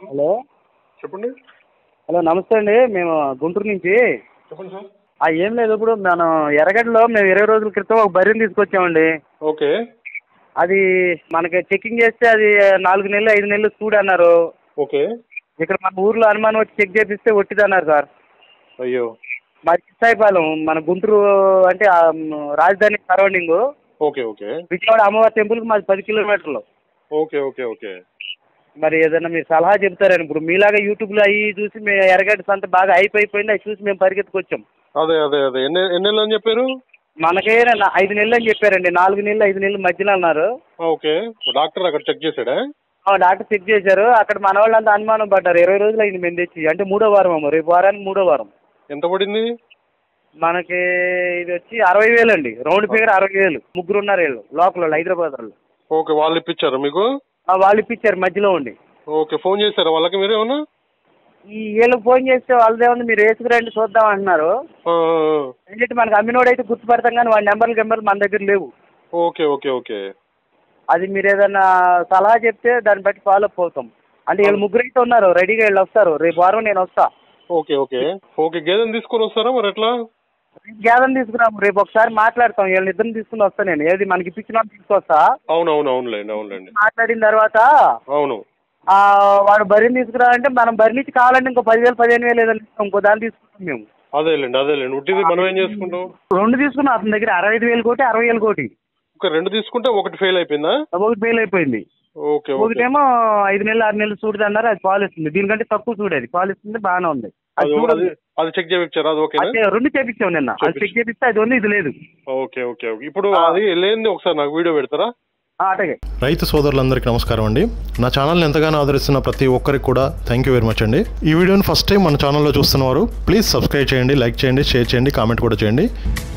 hello చెప్పండి hello నమస్తే అండి మేము గుంటూరు నుంచి చెప్పండి సార్ ఆ, ఏం లేదు ఇప్పుడు మనం ఎర్రగడ్డలో మేము ఇరవై రోజుల క్రితం ఒక బర్రెని తీసుకొచ్చామండి ఓకే అది మనకి చెకింగ్ చేస్తే అది నాలుగు నెలలు ఐదు నెలలు చూడు అన్నారు ఓకే ఇక్కడ మన ఊర్లో అనుమానం వచ్చి చెక్ చేపిస్తే ఒట్టిదన్నారు సార్ అయ్యో మరి చిత్తాయిపాలెం మన గుంటూరు అంటే ఆ, మ్, రాజధాని సరౌండింగ్ ఓకే ఓకే విజయవాడ అమ్మవారి టెంపుల్కి మాది పది కిలోమీటర్లు ఓకే ఓకే ఓకే మరి ఏదైనా మీరు సలహా చెప్తారని ఇప్పుడు మీలాగా యూట్యూబ్లో అవి చూసి మేము ఎర్రగడ్డ సంత బాగా హైప్ అయిపోయింది అవి చూసి మేము పరిగెత్తుకొచ్చాం అదే అదే అదే ఎన్ని ఎన్ని నెలలు అని చెప్పారు మనకే నా- ఐదు నెలలు అని చెప్పారండి నాలుగు నెలలు ఐదు నెలలు మధ్యలో అన్నారు ఓకే డాక్టర్ అక్కడ చెక్ చేశాడా ఆ, డాక్టర్ చెక్ చేశారు అక్కడ మన వాళ్ళంతా అనుమానం పడ్డారు ఇరవై రోజులు అయింది మేము తెచ్చి అంటే మూడో వారం అమ్మ రేపు వారానికి మూడో వారం ఎంత పడింది మనకి ఇది వచ్చి అరవై వేలు అండి రౌండ్ ఫిగర్ అరవై వేలు ముగ్గురు ఉన్నారు వీళ్ళు లోకల్ వాళ్ళు హైదరాబాద్ వాళ్ళు ఓకే వాళ్ళు ఇప్పించారా మీకు ఆ, వాళ్ళు ఇప్పించారు మధ్యలో ఉండి ఓకే ఫోన్ చేశారా వాళ్ళకి మీరు ఏమన్నా ఈ వీళ్ళకి ఫోన్ చేస్తే వాళ్ళదే ఉంది మీరు వేసుకురండి చూద్దాం అంటున్నారు ఆ, ఆ, ఎందుకంటే మనకి అమ్మినోడు అయితే గుర్తుపడతాం కానీ వాడి నెంబర్లు గెంబర్లు మన దగ్గర లేవు ఓకే ఓకే ఓకే అది మీరు ఏదైనా సలహా చెప్తే దాన్ని బట్టి ఫాలో అప్ అవుతాం అంటే వీళ్ళు ముగ్గురు అయితే ఉన్నారు రెడీగా వీళ్ళు వస్తారు రేపు వారం నేను వస్తా ఓకే ఓకే ఓకే గేదెని తీసుకొని వస్తారా మరి ఎట్లా గ్యాదం తీసుకురాము రేపు ఒకసారి మాట్లాడతాం వీళ్ళని ఇద్దరిని తీసుకుని వస్తా నేను ఏది మనకి ఇప్పించిన వాళ్ళు తీసుకొస్తా అవును అవును అవునులేండి అవునులేండి మాట్లాడిన తర్వాత అవును ఆ, వాడు బరిని తీసుకురా అంటే మనం బరి నుంచి కావాలంటే ఇంకో పదివేలు పదిహేను వేలు ఏదైనా ఇస్తాం ఇంకో దాన్ని తీసుకుంటాం మేము అదేలేండి అదేలేండి ఉట్టిది మనం ఏం చేసుకుంటాం రెండు తీసుకున్నాం అతని దగ్గర అరవై ఐదు వేలు కోటి అరవై వేలు కోటి ఒక రెండు తీసుకుంటే ఒకటి ఫెయిల్ అయిపోయిందా ఒకటి ఫెయిల్ అయిపోయింది ఓకే ఓకే ఒకటేమో ఐదు నెలలు ఆరు నెలలు చూడదు అన్నారు అది పాలు ఇస్తుంది దీనికంటే తక్కువ చూడేది పాలు ఇస్తుంది బాగానే ఉంది అది అది చూడదు అది- అది చెక్ చేయించారా అది ఓకేనా అదే రెండు చేపించాం నిన్న అది చెక్ చేపిస్తే అది ఉంది ఇది లేదు ఓకే ఓకే ఓకే ఇప్పుడు అది లేనిది ఒకసారి నాకు వీడియో పెడతారా ఆ, అటగే రైతు సోదరులందరికీ నమస్కారం అండి నా ఛానల్ని ఎంతగానో ఆదరిస్తున్న ప్రతి ఒక్కరికి కూడా థ్యాంక్ యూ వెరీ మచ్ అండి ఈ వీడియోని ఫస్ట్ టైం మన ఛానల్లో చూస్తున్నవారు ప్లీజ్ సబ్స్క్రైబ్ చేయండి లైక్ చేయండి షేర్ చేయండి కామెంట్ కూడా చేయండి